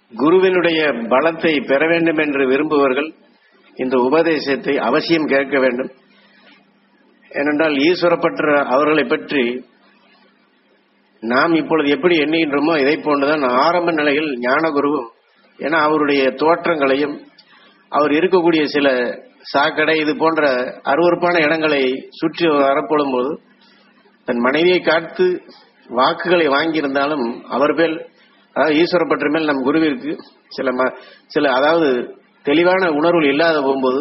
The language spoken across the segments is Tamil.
குருவினுடைய பலத்தை பெற வேண்டும் என்று விரும்புபவர்கள் இந்த உபதேசத்தை அவசியம் கேட்க வேண்டும் ஏனென்றால் ஈஸ்வரப்பற்ற அவர்களை பற்றி நாம் இப்பொழுது எப்படி எண்ணுகின்றோமோ இதை போன்றுதான் ஆரம்ப நிலையில் ஞானகுருவும் ஏன்னா அவருடைய தோற்றங்களையும் அவர் இருக்கக்கூடிய சில சாக்கடை இது போன்ற அருவறுப்பான இடங்களை சுற்றி வரப்படும் போது தன் மனைவியை காத்து வாக்குகளை வாங்கியிருந்தாலும் அவர் மேல் அதாவது ஈஸ்வரப்பற்ற மேல் நம் குருவிற்கு சில ம- சில அதாவது தெளிவான உணர்வுகள் இல்லாத போகும்போது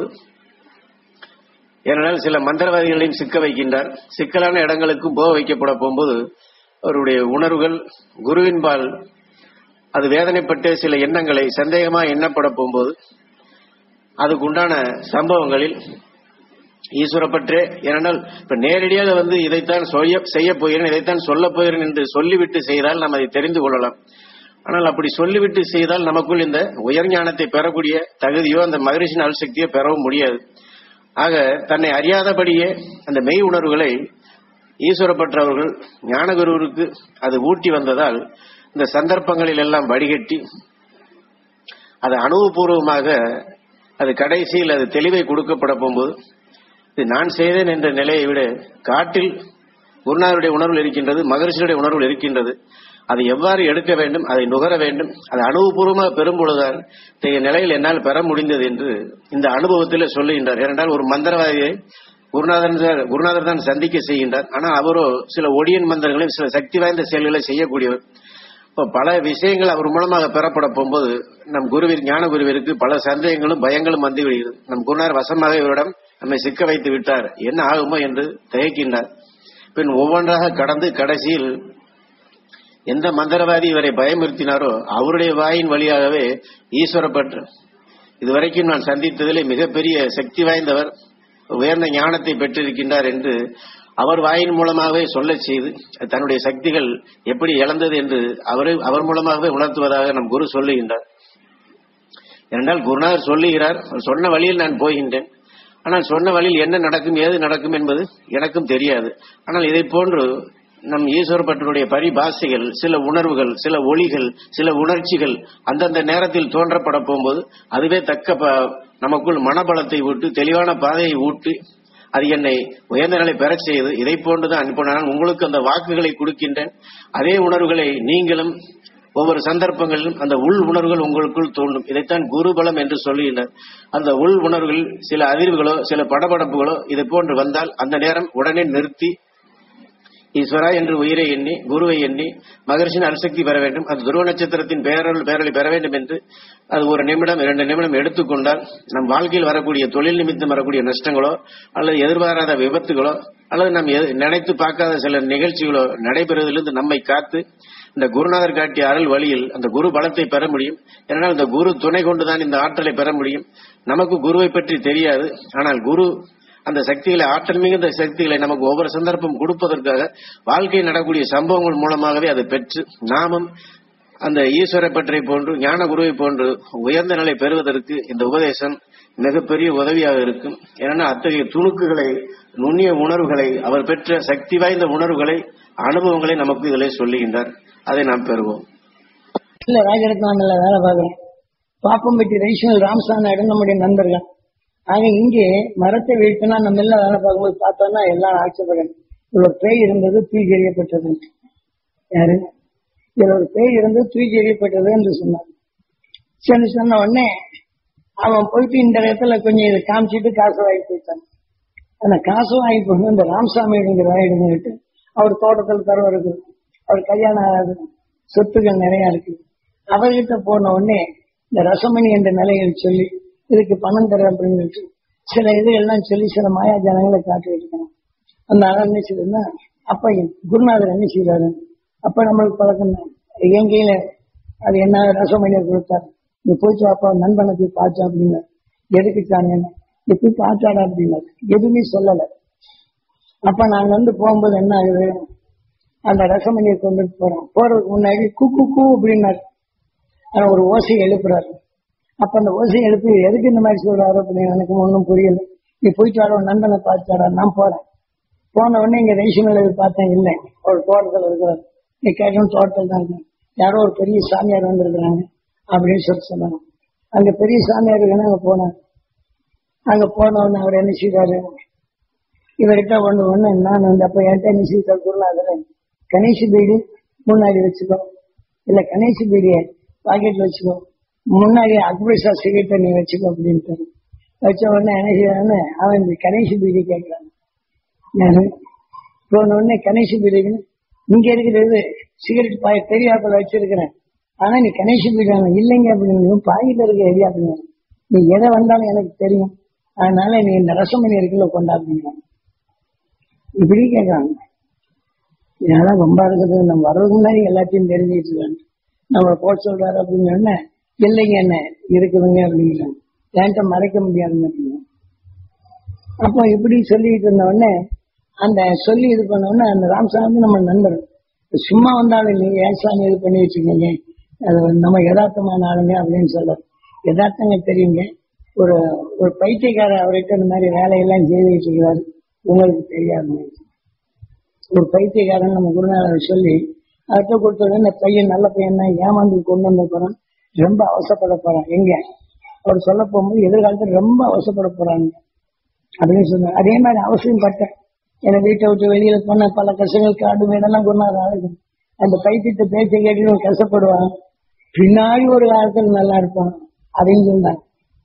ஏனென்றால் சில மந்திரவாதிகளையும் சிக்க வைக்கின்றார் சிக்கலான இடங்களுக்கும் போக வைக்கப்பட போகும்போது அவருடைய உணர்வுகள் குருவின்பால் அது வேதனைப்பட்டு சில எண்ணங்களை சந்தேகமா எண்ணப்பட போகும்போது அதுக்கு உண்டான சம்பவங்களில் ஈஸ்வரப்பற்றே ஏனென்றால் இப்ப நேரடியாக வந்து இதைத்தான் செய்ய செய்ய போகிறேன் இதைத்தான் சொல்ல போகிறேன் என்று சொல்லிவிட்டு செய்தால் நாம் அதை தெரிந்து கொள்ளலாம் ஆனால் அப்படி சொல்லிவிட்டு செய்தால் நமக்குள் இந்த உயர் ஞானத்தை பெறக்கூடிய தகுதியோ அந்த மகரிஷின் அல்சக்தியோ பெறவும் முடியாது ஆக தன்னை அறியாதபடியே அந்த மெய் உணர்வுகளை ஈஸ்வரப்பற்றவர்கள் ஞானகுருவிற்கு அது ஊட்டி வந்ததால் இந்த சந்தர்ப்பங்களில் எல்லாம் வடிகட்டி அது அனுபவபூர்வமாக அது கடைசியில் அது தெளிவை கொடுக்கப்பட போகும்போது இது நான் செய்தேன் என்ற நிலையை விட காட்டில் குருநாதருடைய உணர்வு இருக்கின்றது மகரிஷியுடைய உணர்வு இருக்கின்றது அதை எவ்வாறு எடுக்க வேண்டும் அதை நுகர வேண்டும் அதை அனுபவபூர்வமாக பெறும் பொழுதுதான் இத்தகைய நிலையில் என்னால் பெற முடிந்தது என்று இந்த அனுபவத்தில் சொல்லுகின்றார் ஏனென்றால் ஒரு மந்திரவாதியை குருநாதன் தான்- குருநாதர் தான் சந்திக்க செய்கின்றார் ஆனால் அவரோ சில ஒடியன் மந்திரங்களையும் சில சக்தி வாய்ந்த செயல்களை செய்யக்கூடியவர் இப்போ பல விஷயங்கள் அவர் மூலமாக பெறப்பட போகும்போது நம் குருவிற்கு ஞான குருவிற்கு பல சந்தேகங்களும் பயங்களும் வந்து விடுகிறது நம் குருநாதர் வசமாக இவரிடம் நம்மை சிக்க வைத்து விட்டார் என்ன ஆகுமோ என்று தயக்கின்றார் பின் ஒவ்வொன்றாக கடந்து கடைசியில் எந்த மந்திரவாதி இவரை பயமுறுத்தினாரோ அவருடைய வாயின் வழியாகவே ஈஸ்வரப்பற்று இதுவரைக்கும் நான் சந்தித்ததிலே மிகப்பெரிய சக்தி வாய்ந்தவர் உயர்ந்த ஞானத்தை பெற்றிருக்கின்றார் என்று அவர் வாயின் மூலமாகவே சொல்லச் செய்து தன்னுடைய சக்திகள் எப்படி இழந்தது என்று அவரை அவர் மூலமாகவே உணர்த்துவதாக நம் குரு சொல்லுகின்றார் ஏனென்றால் குருநாதர் சொல்லுகிறார் அவர் சொன்ன வழியில் நான் போகின்றேன் ஆனால் சொன்ன வழியில் என்ன நடக்கும் ஏது நடக்கும் என்பது எனக்கும் தெரியாது ஆனால் இதை போன்று நம் ஈஸ்வரப்பட்டனுடைய பரிபாசைகள் சில உணர்வுகள் சில ஒளிகள் சில உணர்ச்சிகள் அந்தந்த நேரத்தில் தோன்றப்பட போகும்போது அதுவே தக்க ப- நமக்குள் மனபலத்தை ஊட்டு தெளிவான பாதையை ஊட்டி அது என்னை உயர்ந்த நிலை பெறச் செய்து இதை போன்றுதான் இப்போ நான் உங்களுக்கு அந்த வாக்குகளை கொடுக்கின்றேன் அதே உணர்வுகளை நீங்களும் ஒவ்வொரு சந்தர்ப்பங்களிலும் அந்த உள் உணர்வுகள் உங்களுக்குள் தோன்றும் இதைத்தான் குருபலம் என்று சொல்லுகின்றனர் அந்த உள் உணர்வுகள் சில அதிர்வுகளோ சில படபடப்புகளோ இது போன்று வந்தால் அந்த நேரம் உடனே நிறுத்தி ஈஸ்வரா என்று உயிரை எண்ணி குருவை எண்ணி மகர்ஷின் அனுசக்தி பெற வேண்டும் அது துருவ நட்சத்திரத்தின் பேரருள் பேரலை பெற வேண்டும் என்று அது ஒரு நிமிடம் இரண்டு நிமிடம் எடுத்துக்கொண்டால் நம் வாழ்க்கையில் வரக்கூடிய தொழில் நிமித்தம் வரக்கூடிய நஷ்டங்களோ அல்லது எதிர்பாராத விபத்துகளோ அல்லது நாம் எது- நினைத்து பார்க்காத சில நிகழ்ச்சிகளோ நடைபெறுவதிலிருந்து நம்மை காத்து இந்த குருநாதர் காட்டிய அருள் வழியில் அந்த குரு பலத்தை பெற முடியும் ஏனென்றால் இந்த குரு துணை கொண்டுதான் இந்த ஆற்றலை பெற முடியும் நமக்கு குருவை பற்றி தெரியாது ஆனால் குரு அந்த சக்திகளை ஆற்றல் மிகுந்த சக்திகளை நமக்கு ஒவ்வொரு சந்தர்ப்பம் கொடுப்பதற்காக வாழ்க்கையில் நடக்கக்கூடிய சம்பவங்கள் மூலமாகவே அதை பெற்று நாமும் அந்த ஈஸ்வரை பற்றி போன்று ஞான குருவை போன்று உயர்ந்த நிலை பெறுவதற்கு இந்த உபதேசம் மிகப்பெரிய உதவியாக இருக்கும் ஏன்னா அத்தகைய துணுக்குகளை நுண்ணிய உணர்வுகளை அவர் பெற்ற சக்தி வாய்ந்த உணர்வுகளை அனுபவங்களை நமக்கு இதிலே சொல்லுகின்றார் அதை நாம் பெறுவோம் இல்ல ராஜரத்னாமில் வேலை பார்க்குறேன் பாப்பம்பட்டி ரைஷனல் ராமசாமி இடம் நம்முடைய நண்பர்கள் ஆக இங்கே மரத்தை வீழ்த்தினா நம்ம எல்லாம் வேலை பார்க்கும்போது பார்த்தோம்னா எல்லாம் ஆட்சேபகன் இதுல ஒரு பேய் இருந்தது தூக்கி எறியப்பட்டது யாரு இதுல ஒரு பேய் இருந்து தூக்கி எறியப்பட்டது என்று சொன்னார் சரி சொன்ன உடனே அவன் போயிட்டு இந்த இடத்துல கொஞ்சம் இதை காமிச்சிட்டு காசு வாங்கி போயிட்டான் அந்த காசு வாங்கி போய் இந்த ராமசாமி எடுங்கிற எடுங்கிட்டு அவர் தோட்டத்தில் தரவு இருக்குது அவர் கல்யாணம் ஆகாது சொத்துக்கள் நிறைய இருக்கு அவர்கிட்ட போன உடனே இந்த ரசமணி என்ற நிலையில் சொல்லி இதுக்கு பணம் தர அப்படின்னு சொல்லிட்டு சில இதுகள்லாம் சொல்லி சில மாயா ஜனங்களை காட்டிட்டு இருக்காங்க அந்த ஆள் என்ன செய்யுதுன்னா அப்ப குருநாதர் என்ன செய்யறாரு அப்ப நம்மளுக்கு பழக்கம் தான் என் கையில அது என்ன ரசமணியை கொடுத்தாரு நீ போச்சு அப்பா நண்பனை போய் பார்த்தா அப்படின்னா எதுக்கு சாங்க நீ போய் பார்த்தாடா அப்படின்னாரு எதுவுமே சொல்லல அப்ப நாங்க வந்து போகும்போது என்ன ஆகுது அந்த ரசமணியை கொண்டுட்டு போறோம் போறதுக்கு முன்னாடி குக்கு கூ அப்படின்னாரு ஆனா ஒரு ஓசை எழுப்புறாரு அப்ப அந்த ஓசை எழுப்பி எதுக்கு இந்த மாதிரி சொல்றாரு அப்படின்னு எனக்கு ஒன்றும் புரியல நீ போயிட்டு வர உன் நண்பனை பார்த்தாடா நான் போறேன் போன உடனே இங்க ரேஷன் பார்த்தேன் இல்லை ஒரு தோட்டத்தில் இருக்கிறார் நீ கேட்கணும் தோட்டத்தில் தான் இருக்கேன் யாரோ ஒரு பெரிய சாமியார் வந்திருக்கிறாங்க அப்படின்னு சொல்லி சொன்னாங்க அங்க பெரிய சாமியார் இருக்குன்னு அங்க போனாங்க அங்க போன உடனே அவர் என்ன செய்தாரு இவர்கிட்ட ஒண்ணு ஒண்ணு நான் வந்து அப்ப என்கிட்ட என்ன செய்தார் குருநாதர் கணேஷ் பீடி முன்னாடி வச்சுக்கோ இல்ல கணேஷ் பீடிய பாக்கெட்ல வச்சுக்கோ முன்னாடி அக்பரிசா சிகரெட்டை நீ வச்சுக்கோ அப்படின்ட்டு வச்ச உடனே என்ன செய்யறான்னு அவன் இந்த கணேஷ் பீடி கேட்கிறான் நானு போன உடனே கணேஷ் பீடின்னு இங்க இருக்கிறது சிகரெட் பாய தெரியாப்பல வச்சிருக்கிறேன் ஆனா நீ கணேஷ் பீடி இல்லைங்க அப்படின்னு பாக்கெட்ல இருக்க எரியா அப்படின்னு நீ எதை வந்தாலும் எனக்கு தெரியும் அதனால நீ இந்த ரசமணி இருக்குல்ல கொண்டாடுறீங்க இப்படி கேட்கறாங்க இதெல்லாம் ரொம்ப இருக்குது நம்ம வர்றதுக்கு முன்னாடி எல்லாத்தையும் தெரிஞ்சுட்டு இருக்காங்க நம்ம போக சொல்றாரு அப்படின்னு சொன்ன இல்லைங்க என்ன இருக்குதுங்க அப்படிங்கிறாங்க என்கிட்ட மறைக்க முடியாதுங்க அப்படிங்க அப்போ இப்படி சொல்லிட்டு இருந்த உடனே அந்த சொல்லி இது பண்ண உடனே அந்த ராமசாமி நம்ம நண்பர் சும்மா வந்தாலும் நீங்க ஏன் சாமி இது பண்ணி வச்சுக்கோங்க அது நம்ம யதார்த்தமான ஆளுங்க அப்படின்னு சொல்ல யதார்த்தங்க தெரியுங்க ஒரு ஒரு பைத்தியக்காரர் அவர்கிட்ட இந்த மாதிரி வேலையெல்லாம் செய்துட்டு இருக்கிறாரு உங்களுக்கு தெரியாதுங்க ஒரு பைத்தியக்காரன் நம்ம குருநாதர் சொல்லி அவர்கிட்ட கொடுத்த உடனே இந்த பையன் நல்ல பையன் தான் ஏமாந்து கொண்டு வந்த போறான் ரொம்ப அவசரப்பட போறான் எங்க அவர் சொல்ல போகும்போது எதிர்காலத்தில் ரொம்ப அவசரப்பட போறாங்க அப்படின்னு சொன்னார் அதே மாதிரி அவசியம் பட்டேன் என்னை வீட்டை விட்டு வெளியில போன பல கஷ்டங்கள் காடு மேடெல்லாம் கொண்டாடுறாங்க அந்த பைத்தியத்தை பேச்சை கேட்டு கஷ்டப்படுவான் பின்னாடி ஒரு காலத்தில் நல்லா இருப்பான் அதையும் சொன்னாங்க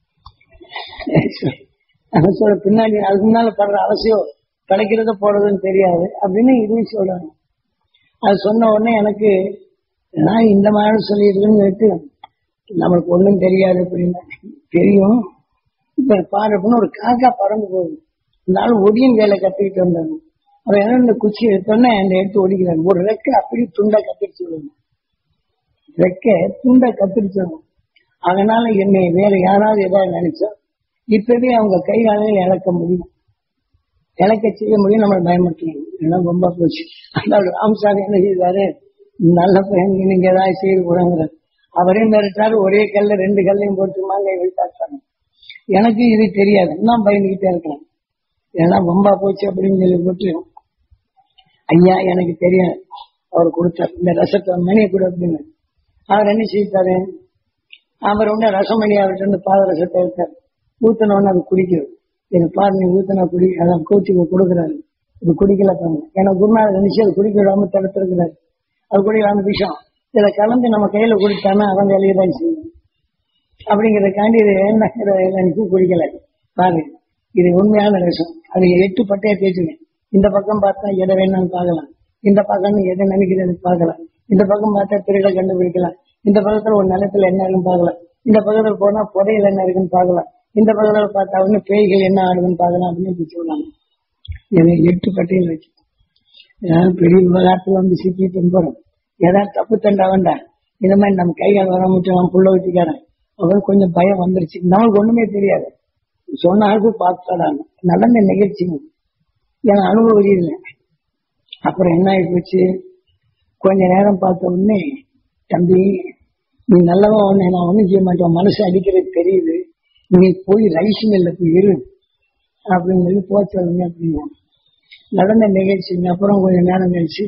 அவன் சொல்ற பின்னாடி அதுக்கு முன்னால படுற அவசியம் கிடைக்கிறத போடுறதுன்னு தெரியாது அப்படின்னு இதையும் சொல்றாங்க அது சொன்ன உடனே எனக்கு நான் இந்த மாதிரி சொல்லியிருக்கேன்னு சொல்லிட்டு நம்மளுக்கு ஒண்ணும் தெரியாது அப்படின்னா தெரியும் இப்ப பாரு அப்படின்னு ஒரு காக்கா பறந்து போகுது இந்த ஆள் ஒடியும் வேலை கத்துக்கிட்டு வந்தாங்க அவன் என்ன இந்த குச்சி எடுத்தோன்னே அந்த எடுத்து ஒடிக்கிறாங்க ஒரு ரெக்கை அப்படி துண்டை கத்திரிச்சு விடுங்க ரெக்கை துண்டை கத்திரிச்சு விடுங்க அதனால என்னை வேற யாராவது ஏதாவது நினைச்சா இப்பவே அவங்க கை காலையில் இழக்க முடியும் இழக்க செய்ய முடியும் நம்மளை பயமுறுத்தணும் இதெல்லாம் ரொம்ப போச்சு அந்த ராமசாமி என்ன செய்தாரு நல்ல பையன் நீங்க ஏதாவது செய்து கொடுங்கிறார் அவரே மிரட்டாரு ஒரே கல்ல ரெண்டு கல்லையும் போட்டு மாங்கை வைத்தாச்சாங்க எனக்கு இது தெரியாது நான் பயந்துகிட்டே இருக்கிறேன் இதெல்லாம் ரொம்ப போச்சு அப்படின்னு சொல்லி போட்டு ஐயா எனக்கு தெரியும் அவர் கொடுத்தார் இந்த ரசத்தை மணியை கொடு அப்படின்னு அவர் என்ன செய்தாரு அவர் உடனே ரசமணி அவர்கிட்ட இருந்து பாத ரசத்தை எடுத்தார் ஊத்தினோன்னு அது குடிக்கிறது இது பாரு நீ ஊத்தினா குடி அதான் கோச்சிக்கு கொடுக்குறாரு இது குடிக்கல பாருங்க ஏன்னா குருநாதர் நினைச்சு அது குடிக்க விடாம தடுத்திருக்கிறாரு அது குடிக்கலாம விஷயம் இதை கலந்து நம்ம கையில குடிச்சானா அவன் வேலையை தான் செய்யும் அப்படிங்கறதுக்காண்டி இது என்ன நினைச்சு குடிக்கல பாருங்க இது உண்மையான ரசம் அது எட்டு பட்டையை தேய்ச்சுங்க இந்த பக்கம் பார்த்தா எதை வேணாலும் பார்க்கலாம் இந்த பக்கம் எதை நினைக்கிறது பார்க்கலாம் இந்த பக்கம் பார்த்தா திருட கண்டுபிடிக்கலாம் இந்த பக்கத்துல ஒரு நிலத்துல என்ன இருக்குன்னு பார்க்கலாம் இந்த பக்கத்துல போனா புதையில என்ன இருக்குன்னு பார்க்கலாம் இந்த பக்கத்துல பார்த்தா வந்து பேய்கள் என்ன ஆடுதுன்னு பார்க்கலாம் அப்படின்னு சொல்லுவாங்க இதை எட்டு பட்டையில் வச்சு ஏதாவது பெரிய விவகாரத்துல வந்து சிக்கிட்டு போறோம் ஏதாவது தப்பு தண்டா வேண்டாம் இந்த மாதிரி நம்ம கைகால் வர முடியும் புள்ள வச்சுக்காரன் அவன் கொஞ்சம் பயம் வந்துருச்சு நம்மளுக்கு ஒண்ணுமே தெரியாது சொன்னாலும் பார்த்தாடாங்க நடந்த நிகழ்ச்சிங்க ஏன்னா அனுபவம் இல்லை அப்புறம் என்ன ஆகி போச்சு கொஞ்ச நேரம் பார்த்த உடனே தம்பி நீ நல்லவா ஒண்ணு நான் ஒண்ணும் செய்ய மாட்டேன் மனசு அடிக்கிறது தெரியுது நீ போய் ரைஸ் மில்ல போய் இரு அப்படின்னு சொல்லி போக சொல்லுங்க அப்படின்னா நடந்த நிகழ்ச்சிங்க அப்புறம் கொஞ்ச நேரம் கழிச்சு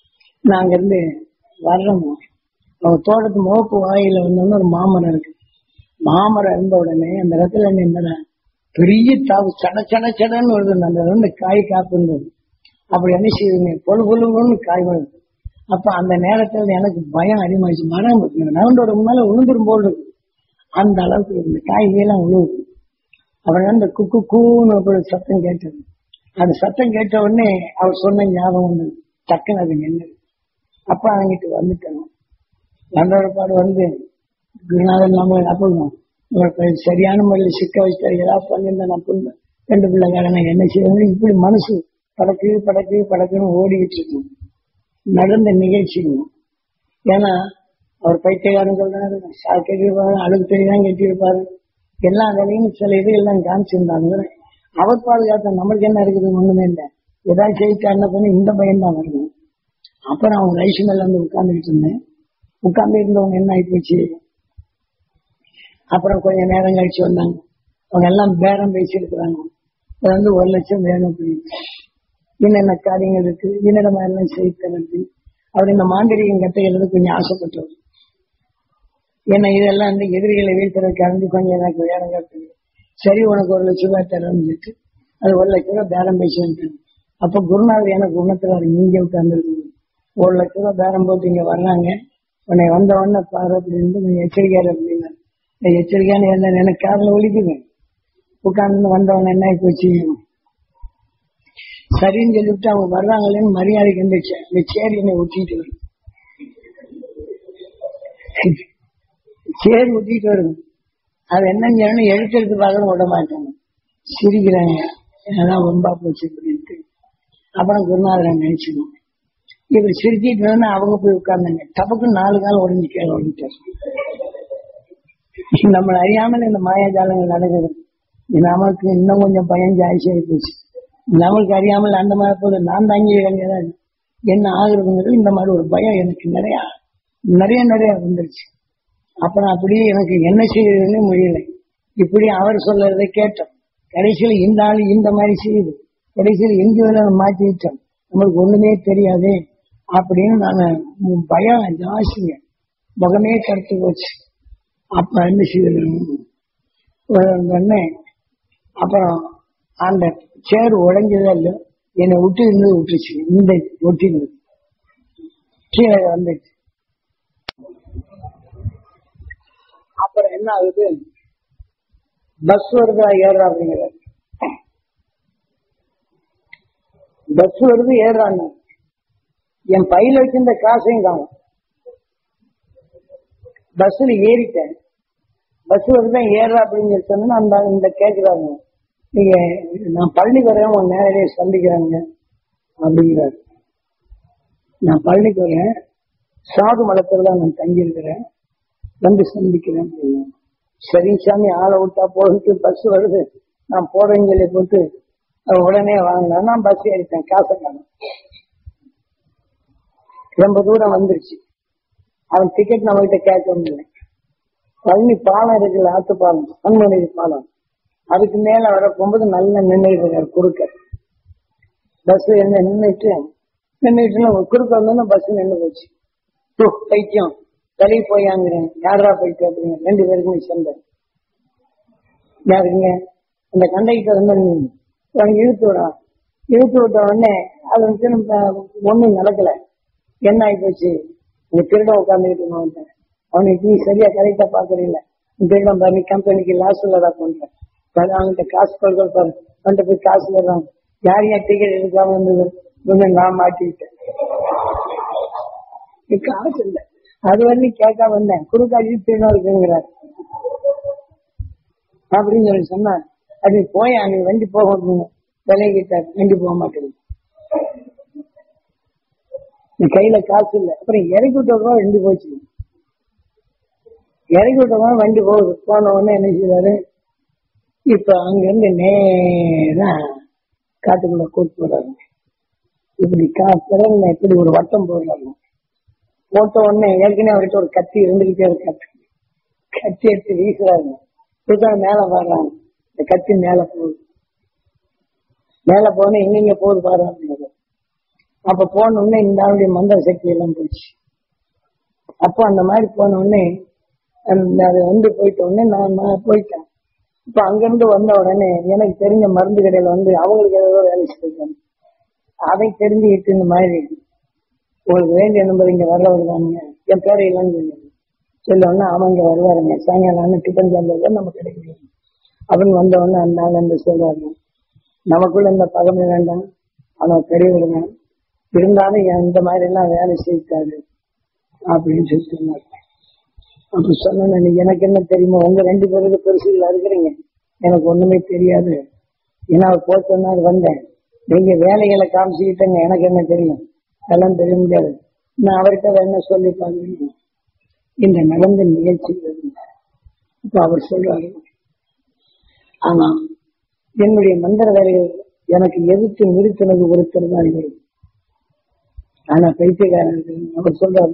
நாங்க இருந்து வர்றோம் அவங்க தோட்டத்து முகப்பு வாயில வந்தோம்னா ஒரு மாமரம் இருக்கு மாமரம் இருந்த உடனே அந்த இடத்துல நின்ற பெரிய தாவு சட சட சடன்னு வருது அந்த வந்து காய் காப்புன்றது அப்படி என்ன செய்யுதுங்க பொழு பொழுன்னு காய் வருது அப்ப அந்த நேரத்துல எனக்கு பயம் அதிகமாயிடுச்சு மரம் நவண்டோட முன்னால உளுந்துரும் போல் இருக்கு அந்த அளவுக்கு இந்த காய்கறியெல்லாம் உழுவுது அப்புறம் அந்த குக்கு கூன்னு ஒரு சத்தம் கேட்டது அந்த சத்தம் கேட்ட உடனே அவர் சொன்ன ஞாபகம் வந்தது டக்குன்னு அது நின்று அப்ப அவங்கிட்டு வந்துட்டேன் வந்தோட பாடு வந்து குருநாதன் நம்ம அப்போ உங்களுக்கு சரியான முறையில் சிக்க வச்சு ஏதாவது பண்ணியிருந்தா நான் புண்ணு ரெண்டு பிள்ளைக்காரன் என்ன செய்யணும் இப்படி மனசு படக்கு படக்கு படக்குன்னு ஓடிக்கிட்டு இருக்கும் நடந்த நிகழ்ச்சிங்க ஏன்னா அவர் பைத்தியக்காரன் சொல்றாரு கட்டியிருப்பாரு அழுகு தெரியாதான் கட்டியிருப்பாரு எல்லா வேலையும் சில இது எல்லாம் காமிச்சிருந்தாங்க அவர் பாதுகாத்த நம்மளுக்கு என்ன இருக்குது ஒண்ணுமே இல்லை ஏதாவது செய்யிட்டு என்ன பண்ணி இந்த பையன் தான் வருது அப்புறம் அவங்க ரைஸ் மேல வந்து உட்கார்ந்துக்கிட்டு இருந்தேன் உட்கார்ந்து இருந்தவங்க என்ன ஆகி போச்சு அப்புறம் கொஞ்ச நேரம் கழிச்சு வந்தாங்க அவங்க எல்லாம் பேரம் பேசியிருக்கிறாங்க இது வந்து ஒரு லட்சம் வேணும் அப்படின்னு என்னென்ன காரியங்கள் இருக்கு என்னென்ன மாதிரிலாம் செய்து தரது அவர் இந்த மாண்டரியம் கட்டுகிறது கொஞ்சம் ஆசைப்பட்டவர் ஏன்னா இதெல்லாம் வந்து எதிரிகளை வீழ்த்துறதுக்கு வந்து கொஞ்சம் எனக்கு வேணும் கேட்டது சரி உனக்கு ஒரு லட்ச ரூபாய் தரேன்னு சொல்லிட்டு அது ஒரு லட்ச ரூபாய் பேரம் பேசிட்டு அப்ப குருநாதர் எனக்கு குணத்துல இங்க உட்கார்ந்துருக்கு ஒரு லட்ச ரூபாய் பேரம் போட்டு இங்க வர்றாங்க உன்னை வந்த உடனே பாரு அப்படின்னு கொஞ்சம் எச்சரிக்கையா அப்படின்னா இந்த எச்சரிக்கையான என்ன எனக்கு காரில் ஒழிக்குது உட்கார்ந்து வந்தவன என்ன போச்சு சரின்னு சொல்லிவிட்டு அவங்க வர்றாங்களேன்னு மரியாதைக்கு இந்த சே- இந்த சேரி என்னை ஒட்டிட்டு வரும் சேர் ஒட்டிட்டு வருது அது என்ன செய்யணும் எடுத்து எடுத்து பார்க்க விட மாட்டாங்க சிரிக்கிறாங்க அதெல்லாம் ரொம்ப போச்சு அப்படின்ட்டு அப்புறம் குருநாதரை நினைச்சுக்கணும் இவர் சிரிச்சிட்டு வந்து அவங்க போய் உட்கார்ந்தாங்க டபக்கு நாலு கால் உடஞ்சி கீழே வந்துட்டார் நம்மளை அறியாமல் இந்த மாயாஜாலங்கள் நடக்குது நமக்கு இன்னும் கொஞ்சம் பயம் ஜாஸ்தி ஆகி போச்சு நமக்கு அறியாமல் அந்த மாதிரி போது நான் தாங்கி வேண்டியதான் என்ன ஆகுறதுங்கிறது இந்த மாதிரி ஒரு பயம் எனக்கு நிறைய நிறைய நிறைய வந்துருச்சு அப்புறம் அப்படியே எனக்கு என்ன செய்யறதுன்னு முடியல இப்படி அவர் சொல்றதை கேட்டோம் கடைசியில் இந்த ஆளு இந்த மாதிரி செய்யுது கடைசியில் எங்க வேலை மாற்றி விட்டோம் நம்மளுக்கு ஒண்ணுமே தெரியாதே அப்படின்னு நாங்க உம் பயம் ஜாஸ்திங்க முகமே கருத்து போச்சு அப்ப என்ன செய்யணும் உடனே அப்புறம் அந்த சேர் உடைஞ்சதா இல்லையோ என்னை விட்டு இருந்து விட்டுருச்சு இந்த ஒட்டி இருந்தது கீழே வந்துச்சு அப்புறம் என்ன ஆகுது பஸ் வருதா ஏறுறா அப்படிங்கிறார் பஸ் வருது ஏறுறாங்க என் பையில வச்சிருந்த காசையும் காணும் பஸ்ல ஏறிட்டேன் பஸ் வருதான் ஏறுறா அப்படின்னு சொல்லி சொன்னா அந்த ஆளு இந்த கேட்கிறாங்க நீங்க நான் பழனி வரேன் உன் நேரடியே சந்திக்கிறாங்க அப்படிங்கிறாரு நான் பழனிக்கு வரேன் சாது மலத்துல தான் நான் தங்கியிருக்கிறேன் வந்து சந்திக்கிறேன் அப்படின்னா. சரி சாமி ஆளை விட்டா போயிட்டு பஸ் வருது நான் போறேன்னு சொல்லி போட்டு அவன் உடனே வாங்கினா நான் பஸ் ஏறிட்டேன் காசை காணும் ரொம்ப தூரம் வந்துருச்சு அவன் டிக்கெட் நம்ம கிட்ட கேட்க முடியல பழனி பாலம் இருக்குல்ல ஆத்து பாலம் அன்மொழி பாலம் அதுக்கு மேல வர போகும்போது நல்ல நின்றுட்டு இருக்காரு குறுக்க பஸ் என்ன நின்றுட்டு நின்றுட்டு குறுக்க வந்தோன்னா பஸ் நின்று போச்சு ஓ, பைத்தியம் தலையை போயாங்கிறேன் யாரா போயிட்டு அப்படிங்க ரெண்டு பேருக்குமே சேர்ந்த யாருங்க அந்த கண்டைக்கிட்ட வந்து அவனுக்கு இழுத்து விடா இழுத்து விட்ட உடனே அது வந்து நம்ம ஒண்ணும் நடக்கல என்ன ஆகி போச்சு உங்க திருடம் உட்காந்துக்கிட்டு இருந்தான் அவனுக்கு நீ சரியா கரெக்டா பாக்குறீங்கள இந்த திருடம் பாரு நீ கம்பெனிக்கு லாஸ் இல்லடா பண்ற பாரு, அவன்கிட்ட காசு கொடுக்க பாரு அவன்கிட்ட போய் காசு தர்றான் யார் யார் டிக்கெட் எடுக்காம வந்தது ஒண்ணு நான் மாட்டிக்கிட்டேன் எனக்கு காசு இல்ல அது வரையும் கேட்காம வந்தேன் குறுக்காட்சி திருநாள் இருக்குங்கிறார் அப்படின்னு சொல்லி சொன்னா அது போய் நீ வண்டி போக அப்படின்னு விலைகிட்டார் வண்டி போக மாட்டேங்குது நீ கையில காசு இல்ல அப்புறம் இறக்கி விட்டவங்க வண்டி போச்சு இறக்கி விட்டவங்க வண்டி போகுது போன உடனே என்ன செய்யறாரு இப்ப அங்க இருந்து நேரா காட்டுக்குள்ள கூட்டு போறாரு இப்படி கா திறன்ல இப்படி ஒரு வட்டம் போடுறாங்க போட்ட உடனே ஏற்கனவே அவர்கிட்ட ஒரு கத்தி இருந்துகிட்டே இருக்காரு கத்தி எடுத்து வீசுறாங்க புதுசா மேல வர்றாங்க இந்த கத்தி மேல போகுது மேல போன எங்கெங்க போகுது பாரு அப்படிங்கிறது அப்ப போன உடனே இந்த ஆளுடைய மந்திர சக்தி எல்லாம் போச்சு அப்போ அந்த மாதிரி போன உடனே அந்த அது வந்து போயிட்ட உடனே நான் நான் போயிட்டேன் இப்ப அங்கிருந்து வந்த உடனே எனக்கு தெரிஞ்ச மருந்து கடையில வந்து அவங்களுக்கு ஏதோ வேலை செஞ்சிருக்காங்க அதை தெரிஞ்சுக்கிட்டு இந்த மாதிரி உங்களுக்கு வேண்டிய நம்பர் இங்க வர்றவர் தானுங்க என் பேரை இல்லைன்னு சொன்னாங்க சொல்ல உடனே அவன் இங்க வருவாருங்க சாயங்காலம் டிஃபன் சாப்பிடுறது நம்ம கிடைக்கும் அப்படின்னு வந்த உடனே அந்த ஆள் வந்து சொல்றாரு நமக்குள்ள இந்த பகமை வேண்டாம் அவன் பெரியவருங்க இருந்தாலும் என் இந்த மாதிரி எல்லாம் வேலை செய்தாரு அப்படின்னு சொல்லி சொன்னார் அப்ப சொன்னேன் எனக்கு என்ன தெரியுமா உங்க ரெண்டு பேருக்கு பெருசுகளா இருக்கிறீங்க எனக்கு ஒண்ணுமே தெரியாது ஏன்னா அவர் போய் சொன்னார் வந்தேன் நீங்க வேலைகளை காமிச்சுக்கிட்டங்க எனக்கு என்ன தெரியும் அதெல்லாம் தெரிய முடியாது நான் அவர்கிட்ட வேணா சொல்லி பாருங்க இந்த நடந்த நிகழ்ச்சி இப்ப அவர் சொல்றாரு ஆனா என்னுடைய மந்திர வேலைகள் எனக்கு எதிர்த்து நிறுத்தினது ஒருத்தர் தான் இவர் ஆனா பைத்தியக்காரன் அவர் சொல்றாரு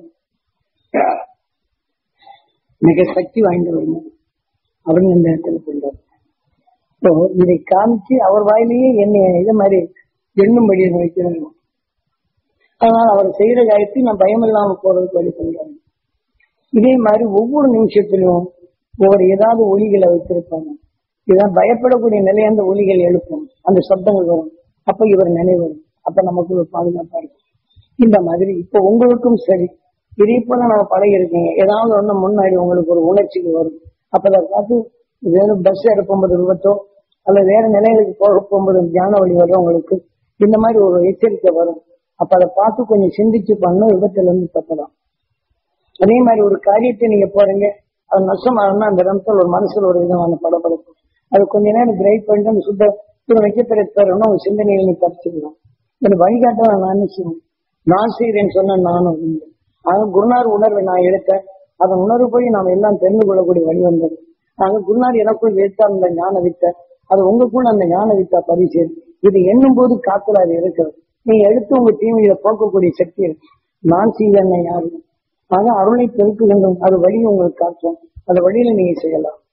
மிக சக்தி வாய்ந்தவருங்க அப்படின்னு இந்த இடத்துல சொல்றாரு இப்போ இதை காமிச்சு அவர் வாயிலேயே என்னை இதை மாதிரி எண்ணும்படி வைக்கிறாங்க அதனால அவர் செய்யற காரியத்தை நான் பயம் இல்லாம போறதுக்கு வழி சொல்றாங்க இதே மாதிரி ஒவ்வொரு நிமிஷத்திலும் ஒவ்வொரு ஏதாவது ஒலிகளை வைத்திருப்பாங்க இதான் பயப்படக்கூடிய நிலை அந்த ஒலிகள் எழுப்பும் அந்த சப்தங்கள் வரும் அப்ப இவர் நினைவு வரும் அப்ப நமக்கு ஒரு பாதுகாப்பா இருக்கும் இந்த மாதிரி இப்ப உங்களுக்கும் சரி இதே போல நம்ம பழகி இருக்கீங்க ஏதாவது ஒண்ணு முன்னாடி உங்களுக்கு ஒரு உணர்ச்சிக்கு வரும் அப்ப அதை பார்த்து வேற பஸ் எடுக்கும்போது விபத்தோ அல்ல வேற நிலைகளுக்கு போக போகும்போது தியான வழி வரும் உங்களுக்கு இந்த மாதிரி ஒரு எச்சரிக்கை வரும் அப்ப அதை பார்த்து கொஞ்சம் சிந்திச்சு பண்ண விபத்துல இருந்து தப்பலாம் அதே மாதிரி ஒரு காரியத்தை நீங்க போறீங்க அது நஷ்டமாகணும்னா அந்த இடத்துல ஒரு மனசுல ஒரு விதமான படப்படப்பு அது கொஞ்ச நேரம் கிரைட் பண்ணிட்டு அந்த சுத்த ஒரு நட்சத்திர தரணும் உங்க சிந்தனையை நீ தப்பிச்சுக்கலாம் எனக்கு வழிகாட்ட நான் என்ன செய்வேன் நான் செய்கிறேன்னு சொன்ன நானும் இல்லை. ஆக குருநார் உணர்வை நான் எடுத்தேன் அதன் உணர்வு போய் நாம் எல்லாம் தெரிந்து கொள்ளக்கூடிய வழி வந்தது ஆக குருநார் எனக்குள் வைத்தார் அந்த ஞான வித்தை அது உங்களுக்குள்ள அந்த ஞான வித்தா பரிசு இது எண்ணும் போது காத்துல அது இருக்கிறது நீங்க எடுத்து உங்க தீமையில போக்கக்கூடிய சக்தி இருக்கு நான் செய்வேன் யாரு ஆக அருளை பெருக்க வேண்டும் அது வழி உங்களுக்கு காட்டும் அந்த வழியில நீங்க செய்யலாம்